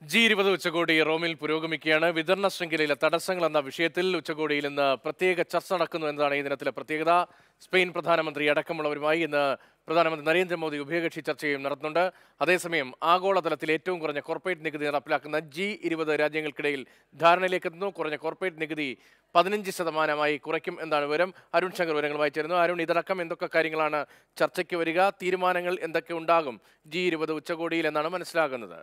G ഇരുപത് ഉച്ചകോടി റോമിൽ പുരോഗമിക്കുകയാണ് വിതരണ ശൃംഖലയിലെ തടസ്സങ്ങൾ എന്ന വിഷയത്തിൽ ഉച്ചകോടിയിൽ ഇന്ന് പ്രത്യേക ചർച്ച നടക്കുന്നു എന്നതാണ് ഈ ദിനത്തിലെ പ്രത്യേകത സ്പെയിൻ പ്രധാനമന്ത്രി അടക്കമുള്ളവരുമായി ഇന്ന് പ്രധാനമന്ത്രി നരേന്ദ്രമോദി ഉഭയകക്ഷി ചർച്ചയും നടത്തുന്നുണ്ട് അതേസമയം ആഗോളതലത്തിൽ ഏറ്റവും കുറഞ്ഞ കോർപ്പറേറ്റ് നികുതി നടപ്പിലാക്കുന്ന ജി ഇരുപത് രാജ്യങ്ങൾക്കിടയിൽ ധാരണയിലേക്ക് എത്തുന്നു കുറഞ്ഞ കോർപ്പറേറ്റ് നികുതി പതിനഞ്ച് ശതമാനമായി കുറയ്ക്കും എന്നാണ് വിവരം അരുൺ ശങ്കർ വിവരങ്ങളുമായി ചേരുന്നു അരുൺ ഇതടക്കം എന്തൊക്കെ കാര്യങ്ങളാണ് ചർച്ചയ്ക്ക് വരിക തീരുമാനങ്ങൾ എന്തൊക്കെ ഉണ്ടാകും ജി ഇരുപത് ഉച്ചകോടിയിൽ എന്നാണ് മനസ്സിലാകുന്നത്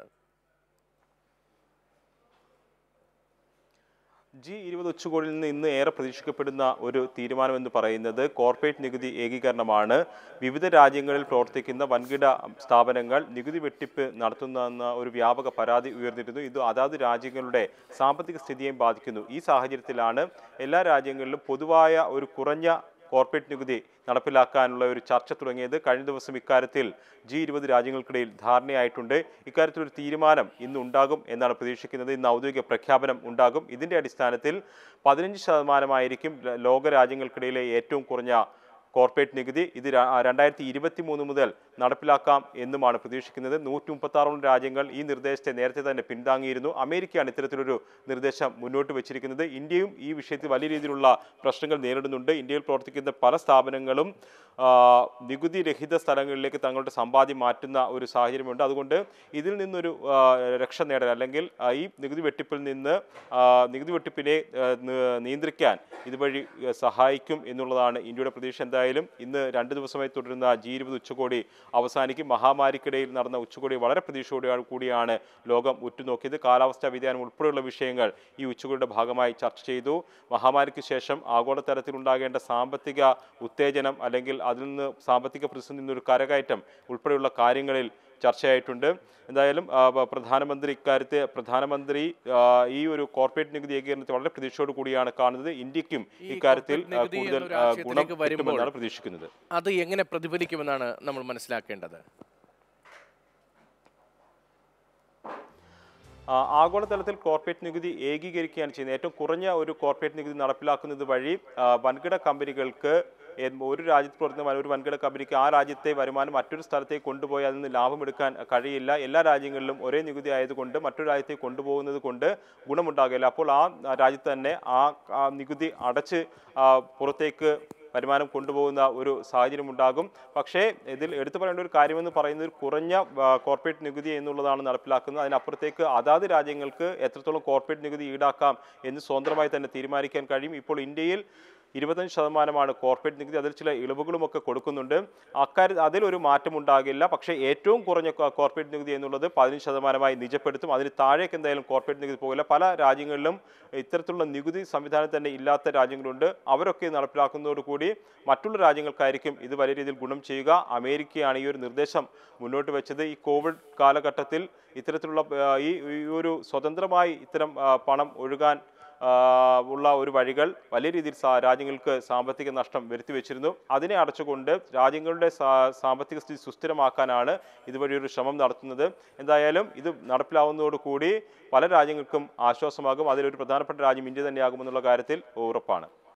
ജി ഇരുപത് ഉച്ചകോടിയിൽ നിന്ന് ഇന്ന് ഏറെ പ്രതീക്ഷിക്കപ്പെടുന്ന ഒരു തീരുമാനമെന്ന് പറയുന്നത് കോർപ്പറേറ്റ് നികുതി ഏകീകരണമാണ് വിവിധ രാജ്യങ്ങളിൽ പ്രവർത്തിക്കുന്ന വൻകിട സ്ഥാപനങ്ങൾ നികുതി വെട്ടിപ്പ് നടത്തുന്ന ഒരു വ്യാപക പരാതി ഉയർന്നിരുന്നു ഇത് അതാത് രാജ്യങ്ങളുടെ സാമ്പത്തിക സ്ഥിതിയെയും ബാധിക്കുന്നു ഈ സാഹചര്യത്തിലാണ് എല്ലാ രാജ്യങ്ങളിലും പൊതുവായ ഒരു കുറഞ്ഞ കോർപ്പറേറ്റ് നികുതി നടപ്പിലാക്കാനുള്ള ഒരു ചർച്ച തുടങ്ങിയത് കഴിഞ്ഞ ദിവസം ഇക്കാര്യത്തിൽ ജി ഇരുപത് രാജ്യങ്ങൾക്കിടയിൽ ധാരണയായിട്ടുണ്ട് ഇക്കാര്യത്തിൽ ഒരു തീരുമാനം ഇന്ന് ഉണ്ടാകും എന്നാണ് പ്രതീക്ഷിക്കുന്നത് ഇന്ന് ഔദ്യോഗിക പ്രഖ്യാപനം ഉണ്ടാകും ഇതിന്റെ അടിസ്ഥാനത്തിൽ പതിനഞ്ച് ശതമാനമായിരിക്കും ലോക രാജ്യങ്ങൾക്കിടയിലെ ഏറ്റവും കുറഞ്ഞ കോർപ്പറേറ്റ് നികുതി ഇത് രണ്ടായിരത്തി ഇരുപത്തി മൂന്ന് മുതൽ നടപ്പിലാക്കാം എന്നുമാണ് പ്രതീക്ഷിക്കുന്നത് നൂറ്റി മുപ്പത്താറോളം രാജ്യങ്ങൾ ഈ നിർദ്ദേശത്തെ നേരത്തെ തന്നെ പിന്താങ്ങിയിരുന്നു അമേരിക്കയാണ് ഇത്തരത്തിലൊരു നിർദ്ദേശം മുന്നോട്ട് വെച്ചിരിക്കുന്നത് ഇന്ത്യയും ഈ വിഷയത്തിൽ വലിയ രീതിയിലുള്ള പ്രശ്നങ്ങൾ നേരിടുന്നുണ്ട് ഇന്ത്യയിൽ പ്രവർത്തിക്കുന്ന പല സ്ഥാപനങ്ങളും നികുതി രഹിത സ്ഥലങ്ങളിലേക്ക് തങ്ങളുടെ സമ്പാദ്യം മാറ്റുന്ന ഒരു സാഹചര്യമുണ്ട് അതുകൊണ്ട് ഇതിൽ നിന്നൊരു രക്ഷ നേടാൻ അല്ലെങ്കിൽ ഈ നികുതി വെട്ടിപ്പിൽ നിന്ന് നികുതി വെട്ടിപ്പിനെ നിയന്ത്രിക്കാൻ ഇതുവഴി സഹായിക്കും എന്നുള്ളതാണ് ഇന്ത്യയുടെ പ്രതീക്ഷ എന്തായാലും ഇന്ന് രണ്ട് ദിവസമായി തുടരുന്ന ജി ഇരുപത് ഉച്ചകോടി അവസാനിക്കും മഹാമാരിക്കിടയിൽ നടന്ന ഉച്ചകോടി വളരെ പ്രതീക്ഷയോടെ കൂടിയാണ് ലോകം ഉറ്റുനോക്കിയത് കാലാവസ്ഥാ വ്യതിയാനം ഉൾപ്പെടെയുള്ള വിഷയങ്ങൾ ഈ ഉച്ചകോടിയുടെ ഭാഗമായി ചർച്ച ചെയ്തു മഹാമാരിക്ക് ശേഷം ആഗോളതലത്തിൽ ഉണ്ടാകേണ്ട സാമ്പത്തിക ഉത്തേജനം അല്ലെങ്കിൽ അതിൽ നിന്ന് സാമ്പത്തിക പ്രതിസന്ധി നിന്നൊരു കരകയറ്റം ഉൾപ്പെടെയുള്ള കാര്യങ്ങളിൽ ചർച്ചയായിട്ടുണ്ട് എന്തായാലും പ്രധാനമന്ത്രി ഇക്കാര്യത്തെ പ്രധാനമന്ത്രി ഈ ഒരു കോർപ്പറേറ്റ് നികുതി ഏകീകരണത്തെ വളരെ പ്രതീക്ഷയോട് കൂടിയാണ് കാണുന്നത് ഇന്ത്യക്കും ഇക്കാര്യത്തിൽ കൂടുതൽ ഗുണം കിട്ടുമെന്നാണ് പ്രതീക്ഷിക്കുന്നത് അത് എങ്ങനെ പ്രതിഫലിക്കുമെന്നാണ് നമ്മൾ മനസ്സിലാക്കേണ്ടത് ആഗോളതലത്തിൽ കോർപ്പറേറ്റ് നികുതി ഏകീകരിക്കുകയാണ് ചെയ്യുന്നത് ഏറ്റവും കുറഞ്ഞ ഒരു കോർപ്പറേറ്റ് നികുതി നടപ്പിലാക്കുന്നത് വഴി വൻകിട കമ്പനികൾക്ക് ഒരു രാജ്യത്ത് പ്രവർത്തിക്കുന്ന ഒരു വൻകിട കമ്പനിക്ക് ആ രാജ്യത്തെ വരുമാനം മറ്റൊരു സ്ഥലത്തേക്ക് കൊണ്ടുപോയി അതിൽ നിന്ന് ലാഭമെടുക്കാൻ കഴിയില്ല എല്ലാ രാജ്യങ്ങളിലും ഒരേ നികുതി ആയതുകൊണ്ട് മറ്റൊരു രാജ്യത്തേക്ക് കൊണ്ടുപോകുന്നത് കൊണ്ട് ഗുണമുണ്ടാകില്ല അപ്പോൾ ആ രാജ്യത്ത് തന്നെ ആ നികുതി അടച്ച് പുറത്തേക്ക് വരുമാനം കൊണ്ടുപോകുന്ന ഒരു സാഹചര്യം ഉണ്ടാകും പക്ഷേ ഇതിൽ എടുത്തു പറയേണ്ട ഒരു കാര്യമെന്ന് പറയുന്നത് കുറഞ്ഞ കോർപ്പറേറ്റ് നികുതി എന്നുള്ളതാണ് നടപ്പിലാക്കുന്നത് അതിനപ്പുറത്തേക്ക് അതാത് രാജ്യങ്ങൾക്ക് എത്രത്തോളം കോർപ്പറേറ്റ് നികുതി ഈടാക്കാം എന്ന് സ്വതന്ത്രമായി തന്നെ തീരുമാനിക്കാൻ കഴിയും ഇപ്പോൾ ഇന്ത്യയിൽ ഇരുപത്തഞ്ച് ശതമാനമാണ് കോർപ്പറേറ്റ് നികുതി അതിൽ ചില ഇളവുകളുമൊക്കെ കൊടുക്കുന്നുണ്ട് അക്കാര്യം അതിലൊരു മാറ്റം ഉണ്ടാകില്ല പക്ഷേ ഏറ്റവും കുറഞ്ഞ കോർപ്പറേറ്റ് നികുതി എന്നുള്ളത് പതിനഞ്ച് ശതമാനമായി നിജപ്പെടുത്തും അതിന് താഴേക്ക് എന്തായാലും കോർപ്പറേറ്റ് നികുതി പോകില്ല പല രാജ്യങ്ങളിലും ഇത്തരത്തിലുള്ള നികുതി സംവിധാനം തന്നെ ഇല്ലാത്ത രാജ്യങ്ങളുണ്ട് അവരൊക്കെ നടപ്പിലാക്കുന്നതോടുകൂടി മറ്റുള്ള രാജ്യങ്ങൾക്കായിരിക്കും ഇത് വലിയ രീതിയിൽ ഗുണം ചെയ്യുക അമേരിക്കയാണ് ഈ ഒരു നിർദ്ദേശം മുന്നോട്ട് വെച്ചത് ഈ കോവിഡ് കാലഘട്ടത്തിൽ ഇത്തരത്തിലുള്ള ഈ ഒരു സ്വതന്ത്രമായി ഇത്തരം പണം ഒഴുകാൻ ഉള്ള ഒരു വഴികൾ വലിയ രീതിയിൽ രാജ്യങ്ങൾക്ക് സാമ്പത്തിക നഷ്ടം വരുത്തി വെച്ചിരുന്നു അതിനെ അടച്ചുകൊണ്ട് രാജ്യങ്ങളുടെ സാമ്പത്തിക സ്ഥിതി സുസ്ഥിരമാക്കാനാണ് ഇതുവഴി ഒരു ശ്രമം നടത്തുന്നത് എന്തായാലും ഇത് നടപ്പിലാവുന്നതോടുകൂടി പല രാജ്യങ്ങൾക്കും ആശ്വാസമാകും അതിലൊരു പ്രധാനപ്പെട്ട രാജ്യം ഇന്ത്യ തന്നെയാകുമെന്നുള്ള കാര്യത്തിൽ ഉറപ്പാണ്